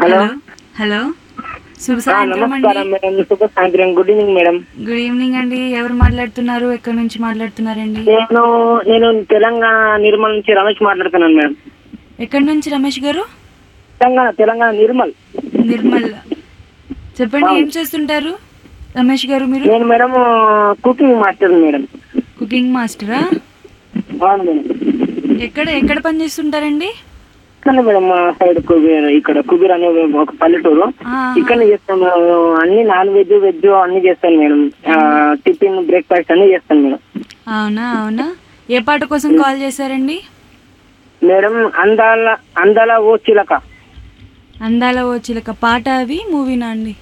hello hello శుభ ఆ, సాయంత్రం నమస్కారం అండి మేడం శుభ సాయంత్రం good evening madam good evening అండి ఎవరు మాట్లాడుతున్నారు ఎక్కడి నుంచి మాట్లాడుతున్నారండి నేను నేను తెలంగాణ నిర్మల్ నుంచి రమేష్ మాట్లాడుతున్నాను మేడం ఎక్కడి నుంచి రమేష్ గారు తెలంగాణ తెలంగాణ నిర్మల్ నిర్మల్ చెప్పండి ఏం చేస్తుంటారు రమేష్ గారు మీరు నేను madam cooking master madam cooking మాస్టరా అవును మేడం ఎక్కడ ఎక్కడ పని చేస్తుంటారండి ఇక్కడ మేడం మా సైడ్ కుబీర్ ఇక్కడ కుబీర్ అనే ఒక పల్లెటూరు ఆ, ఇక్కడ చేస్తాను అన్ని నాన్ వెజ్ వెజ్ అన్ని చేస్తాను మేడం ఆ, టిఫిన్ బ్రేక్ఫాస్ట్ అన్ని చేస్తాను మేడం అవునా అవునా ఏ పాట కోసం కాల్ చేశారండి మేడం అందాల అందాల ఓ చిలక అందాల ఓ చిలక పాట అవి మూవీనా అండి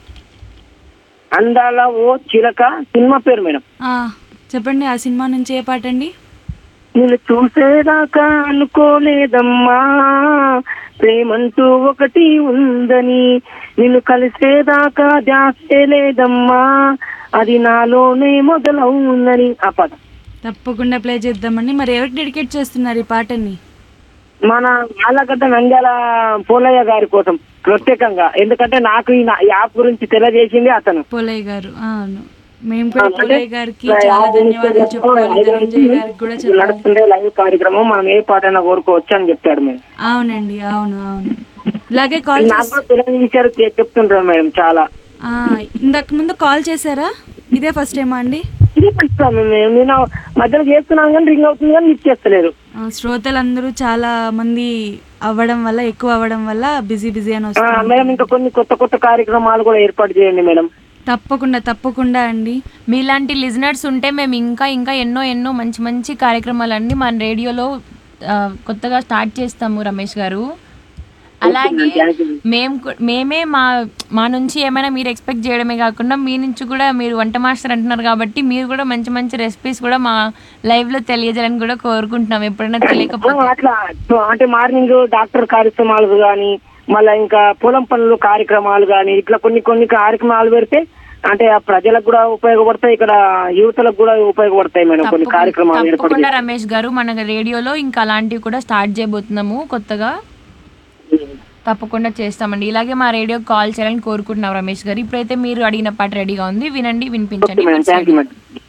అందాల ఓ చిలక సినిమా పేరు మేడం ఆ, చెప్పండి ఆ సినిమా నుంచి ఏ పాట అండి నిన్ను చూసేదాకా అనుకోలేదమ్మా ప్రేమంటూ ఒకటి ఉందని నిన్ను కలిసేదాకా ధ్యాసే లేదమ్మా అది నాలోనే మొదలవుందని ఆ పాట తప్పకుండా ప్లే చేద్దామండి మరి ఎవరికి డెడికేట్ చేస్తున్నారు ఈ పాటని మన యాలగడ్డ నంద్యాల పోలయ్య గారి కోసం ప్రత్యేకంగా ఎందుకంటే నాకు ఈ నా- ఈ యాప్ గురించి తెలియజేసింది అతను పోలయ్య గారు అవును మేము కూడా అంటే పోలయ్య గారికి చాలా ధన్యవాదాలు చెప్పుకోవాలి ధనంజయ్ గారికి కూడా చెప్పాలి నడుస్తుండే లైవ్ కార్యక్రమం మనం ఏ పాటైనా కోరుకోవచ్చు అని చెప్తాడు మేము అవునండి అవును అవును ఇలాగే కాల్ నాకు కూడా తెలియజేశారు చె- చెప్తుంటారు మేడం చాలా ఆ, ఇంతకు ముందు కాల్ చేశారా ఇదే ఫస్ట్ టైమా అండి ఇది పిలుస్తాను మేము నేను మధ్యలో చేస్తున్నాను కానీ రింగ్ అవుతుంది కానీ లిఫ్ట్ చేస్తలేరు ఆ, శ్రోతలందరూ చాలా మంది అవ్వడం వల్ల ఎక్కువ అవ్వడం వల్ల బిజీ బిజీ అని ఆ, వస్తుంది మేడం ఇంకా కొన్ని కొత్త కొత్త కార్యక్రమాలు కూడా ఏర్పాటు చేయండి మేడం తప్పకుండా తప్పకుండా అండి మీలాంటి లిజనర్స్ ఉంటే మేము ఇంకా ఇంకా ఎన్నో ఎన్నో మంచి మంచి కార్యక్రమాలన్నీ మన రేడియోలో ఆ, కొత్తగా స్టార్ట్ చేస్తాము రమేష్ గారు అలాగే మేము కు- మేమే మా మా నుంచి ఏమైనా మీరు ఎక్స్పెక్ట్ చేయడమే కాకుండా మీ నుంచి కూడా మీరు వంట మాస్టర్ అంటున్నారు కాబట్టి మీరు కూడా మంచి మంచి రెసిపీస్ కూడా మా లైవ్ లో తెలియజేయాలని కూడా కోరుకుంటున్నాం ఎప్పుడైనా ఆ, తెలియకపోతే అట్లా సో అంటే మార్నింగ్ డాక్టర్ కార్యక్రమాలు కానీ మళ్ళీ ఇంకా పొలం పనులు కార్యక్రమాలు కానీ ఇట్లా కొన్ని కొన్ని కార్యక్రమాలు పెడితే అంటే ఆ ప్రజలకు కూడా ఉపయోగపడతాయి ఇక్కడ యువతలకు కూడా ఉపయోగపడతాయి మేడం కొన్ని తప్పకుండా- కార్యక్రమాలు ఏర్పాటు తప్పకుండా రమేష్ గారు మన రేడియోలో ఇంకా అలాంటివి కూడా స్టార్ట్ చేయబోతున్నాము కొత్తగా తప్పకుండా చేస్తామండి ఇలాగే మా రేడియో కాల్ చేయాలని కోరుకుంటున్నాం రమేష్ గారు ఇప్పుడైతే మీరు అడిగిన పాట రెడీగా ఉంది వినండి వినిపించండి మేడం థ్యాంక్ యూ మేడం